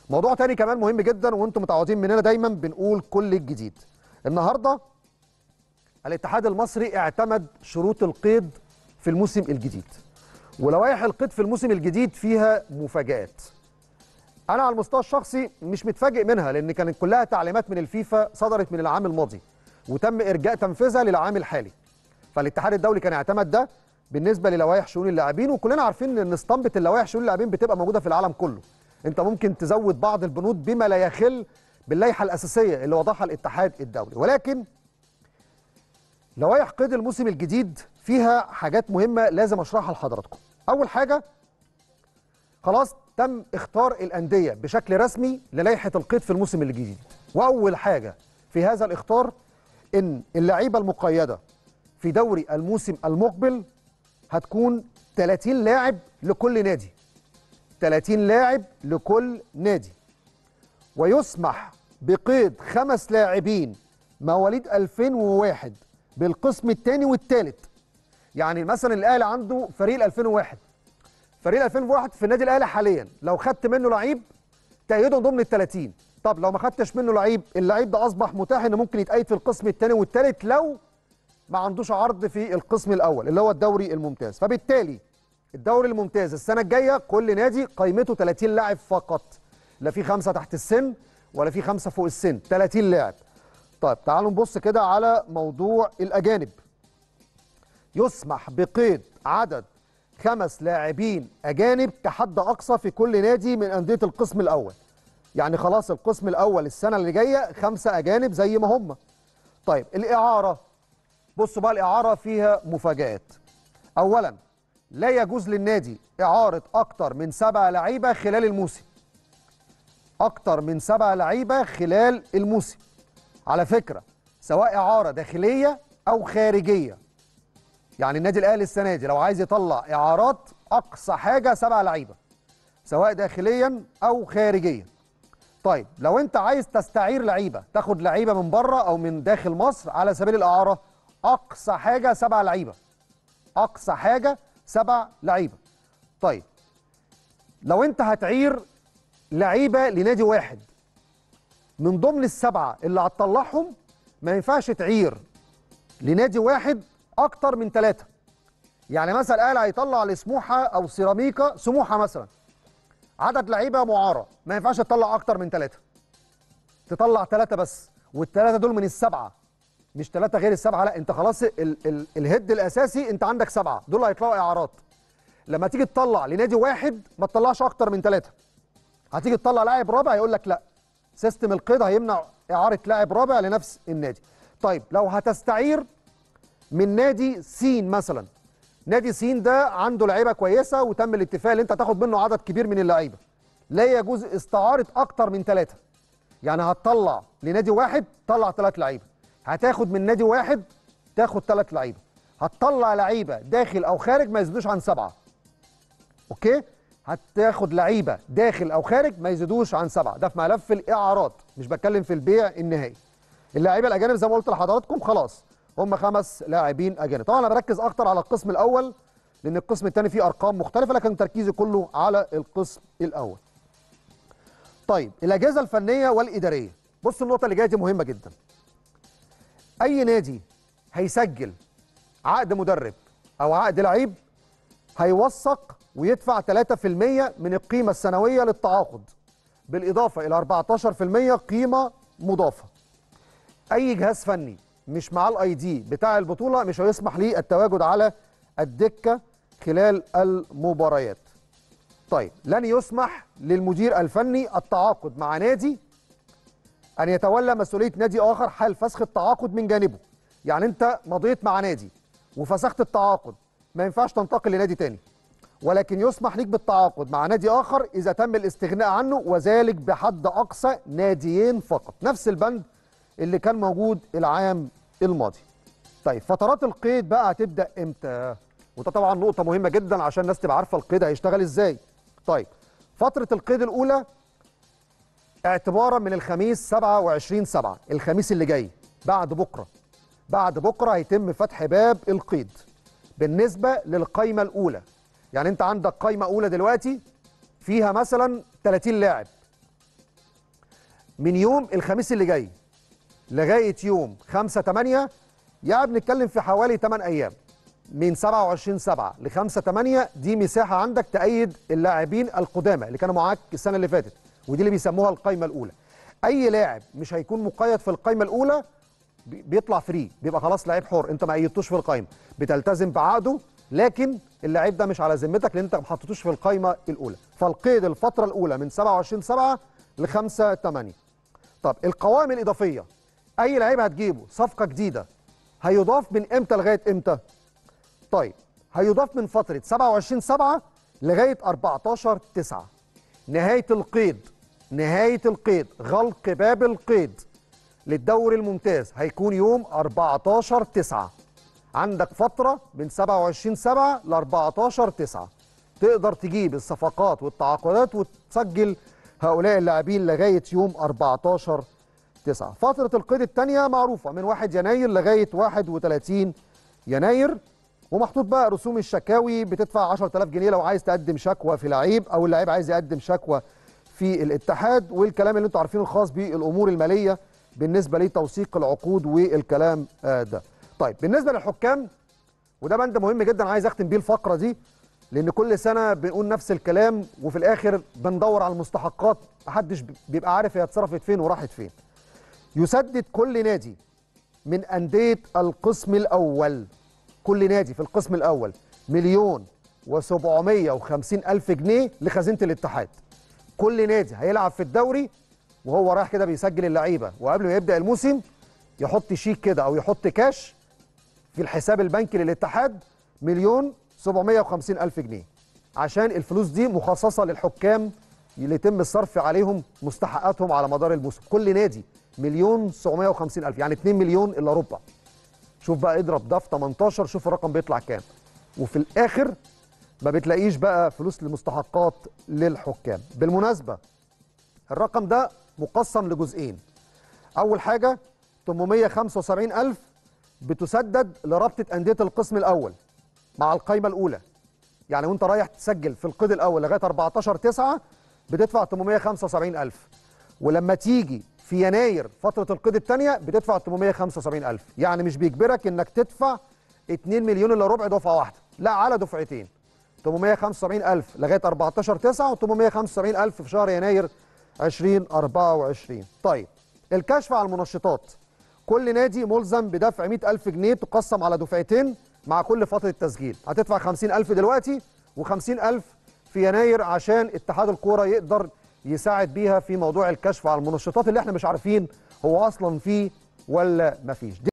موضوع تاني كمان مهم جدا وانتم متعودين مننا دايما بنقول كل الجديد النهارده الاتحاد المصري اعتمد شروط القيد في الموسم الجديد ولوائح القيد في الموسم الجديد فيها مفاجآت انا على المستوى الشخصي مش متفاجئ منها لان كانت كلها تعليمات من الفيفا صدرت من العام الماضي وتم ارجاء تنفيذها للعام الحالي فالاتحاد الدولي كان اعتمد ده بالنسبه للوائح شؤون اللاعبين وكلنا عارفين ان اسطمبه اللوائح شؤون اللاعبين بتبقى موجوده في العالم كله انت ممكن تزود بعض البنود بما لا يخل باللائحه الاساسيه اللي وضعها الاتحاد الدولي ولكن لوائح قيد الموسم الجديد فيها حاجات مهمه لازم اشرحها لحضراتكم اول حاجه خلاص تم اختار الانديه بشكل رسمي للائحه القيد في الموسم الجديد واول حاجه في هذا الاختار ان اللعيبه المقيده في دوري الموسم المقبل هتكون 30 لاعب لكل نادي 30 لاعب لكل نادي ويسمح بقيد خمس لاعبين مواليد 2001 بالقسم الثاني والثالث يعني مثلا الاهلي عنده فريق 2001 فريق 2001 في النادي الاهلي حاليا لو خدت منه لعيب تأيده ضمن ال 30 طب لو ما خدتش منه لعيب اللعيب ده اصبح متاح انه ممكن يتأيد في القسم الثاني والثالث لو ما عندوش عرض في القسم الاول اللي هو الدوري الممتاز فبالتالي الدوري الممتاز السنه الجايه كل نادي قيمته 30 لاعب فقط لا في خمسه تحت السن ولا في خمسه فوق السن 30 لاعب طيب تعالوا نبص كده على موضوع الاجانب يسمح بقيد عدد خمس لاعبين اجانب كحد اقصى في كل نادي من انديه القسم الاول يعني خلاص القسم الاول السنه اللي جايه خمسه اجانب زي ما هم طيب الاعاره بصوا بقى الاعاره فيها مفاجات اولا لا يجوز للنادي اعاره اكتر من سبع لعيبه خلال الموسم اكتر من سبع لعيبه خلال الموسم على فكره سواء اعاره داخليه او خارجيه يعني النادي الاهلي السنه دي لو عايز يطلع اعارات اقصى حاجه سبع لعيبه سواء داخليا او خارجيا طيب لو انت عايز تستعير لعيبه تاخد لعيبه من بره او من داخل مصر على سبيل الاعاره اقصى حاجه سبع لعيبه اقصى حاجه سبع لعيبه طيب لو انت هتعير لعيبه لنادي واحد من ضمن السبعه اللي هتطلعهم ما ينفعش تعير لنادي واحد اكتر من ثلاثه يعني مثلا الاهلي هيطلع لسموحه او سيراميكا سموحه مثلا عدد لعيبه معاره ما ينفعش تطلع اكتر من ثلاثه تطلع ثلاثه بس والثلاثه دول من السبعه مش ثلاثه غير السبعه لا انت خلاص ال ال الهيد الاساسي انت عندك سبعه دول هيطلعوا اعارات لما تيجي تطلع لنادي واحد ما تطلعش اكتر من ثلاثه هتيجي تطلع لاعب رابع يقول لك لا سيستم القيد هيمنع اعاره لاعب رابع لنفس النادي طيب لو هتستعير من نادي سين مثلا نادي سين ده عنده لعيبه كويسه وتم الاتفاق ان انت تاخد منه عدد كبير من اللعيبه لا يجوز استعاره اكتر من ثلاثه يعني هتطلع لنادي واحد طلع ثلاث لعيبه هتاخد من نادي واحد تاخد ثلاث لعيبه هتطلع لعيبه داخل او خارج ما يزيدوش عن سبعه اوكي هتاخد لعيبه داخل او خارج ما يزيدوش عن سبعه ده في ملف الاعارات مش بتكلم في البيع النهائي اللعيبه الاجانب زي ما قلت لحضراتكم خلاص هم خمس لاعبين اجانب طبعا انا بركز اكتر على القسم الاول لان القسم الثاني فيه ارقام مختلفه لكن تركيزي كله على القسم الاول طيب الاجهزه الفنيه والاداريه بص النقطه اللي جايه دي مهمه جدا اي نادي هيسجل عقد مدرب او عقد لعيب هيوثق ويدفع 3% من القيمه السنويه للتعاقد بالاضافه الى 14% قيمه مضافه اي جهاز فني مش معاه الاي دي بتاع البطوله مش هيسمح ليه التواجد على الدكه خلال المباريات طيب لن يسمح للمدير الفني التعاقد مع نادي ان يتولى مسؤوليه نادي اخر حال فسخ التعاقد من جانبه يعني انت مضيت مع نادي وفسخت التعاقد ما ينفعش تنتقل لنادي تاني ولكن يسمح ليك بالتعاقد مع نادي اخر اذا تم الاستغناء عنه وذلك بحد اقصى ناديين فقط نفس البند اللي كان موجود العام الماضي طيب فترات القيد بقى هتبدا امتى وده طبعا نقطه مهمه جدا عشان الناس تبقى عارفه القيد هيشتغل ازاي طيب فتره القيد الاولى اعتبارا من الخميس 27 7 الخميس اللي جاي بعد بكره بعد بكره هيتم فتح باب القيد بالنسبه للقايمه الاولى يعني انت عندك قايمه اولى دلوقتي فيها مثلا 30 لاعب من يوم الخميس اللي جاي لغايه يوم 5 8 يعني بنتكلم في حوالي 8 ايام من 27 7 ل 5 8 دي مساحه عندك تأيد اللاعبين القدامى اللي كانوا معاك السنه اللي فاتت ودي اللي بيسموها القايمه الاولى اي لاعب مش هيكون مقيد في القايمه الاولى بي- بيطلع فري بيبقى خلاص لعيب حر انت ما ايدتوش في القايمه بتلتزم بعقده لكن اللعيب ده مش على ذمتك لان انت ما حطيتوش في القايمه الاولى فالقيد الفتره الاولى من 27 7 ل 5 8 طب القوائم الاضافيه اي لعيب هتجيبه صفقه جديده هيضاف من امتى لغايه امتى طيب هيضاف من فتره 27 7 لغايه 14 9 نهايه القيد نهايه القيد غلق باب القيد للدوري الممتاز هيكون يوم 14 9 عندك فترة من 27 7 ل 14 9 تقدر تجيب الصفقات والتعاقدات وتسجل هؤلاء اللاعبين لغاية يوم 14 9 فترة القيد الثانية معروفة من 1 يناير لغاية 31 يناير ومحطوط بقى رسوم الشكاوي بتدفع 10000 جنيه لو عايز تقدم شكوى في لعيب او اللعيب عايز يقدم شكوى في الاتحاد والكلام اللي انتوا عارفينه الخاص بالامور الماليه بالنسبه لتوثيق العقود والكلام آه ده. طيب بالنسبه للحكام وده بند مهم جدا عايز اختم بيه الفقره دي لان كل سنه بنقول نفس الكلام وفي الاخر بندور على المستحقات محدش بيبقى عارف هي اتصرفت فين وراحت فين. يسدد كل نادي من انديه القسم الاول كل نادي في القسم الاول مليون و750 الف جنيه لخزينه الاتحاد كل نادي هيلعب في الدوري وهو رايح كده بيسجل اللعيبه وقبل ما يبدا الموسم يحط شيك كده او يحط كاش في الحساب البنكي للاتحاد مليون 750 الف جنيه عشان الفلوس دي مخصصه للحكام اللي يتم الصرف عليهم مستحقاتهم على مدار الموسم كل نادي مليون 750 الف يعني 2 مليون الا ربع شوف بقى اضرب ده في 18 شوف الرقم بيطلع كام وفي الاخر ما بتلاقيش بقى فلوس لمستحقات للحكام بالمناسبه الرقم ده مقسم لجزئين اول حاجه 875 الف بتسدد لرابطه انديه القسم الاول مع القايمه الاولى يعني وانت رايح تسجل في القيد الاول لغايه 14 9 بتدفع 875 الف ولما تيجي في يناير فتره القيد الثانيه بتدفع 875 الف يعني مش بيجبرك انك تدفع 2 مليون الا ربع دفعه واحده لا على دفعتين 875 الف لغايه 14 9 و875 الف في شهر يناير 2024 طيب الكشف على المنشطات كل نادي ملزم بدفع 100000 جنيه تقسم على دفعتين مع كل فترة تسجيل هتدفع 50000 دلوقتي و50000 في يناير عشان اتحاد الكورة يقدر يساعد بيها في موضوع الكشف على المنشطات اللي احنا مش عارفين هو اصلا فيه ولا مفيش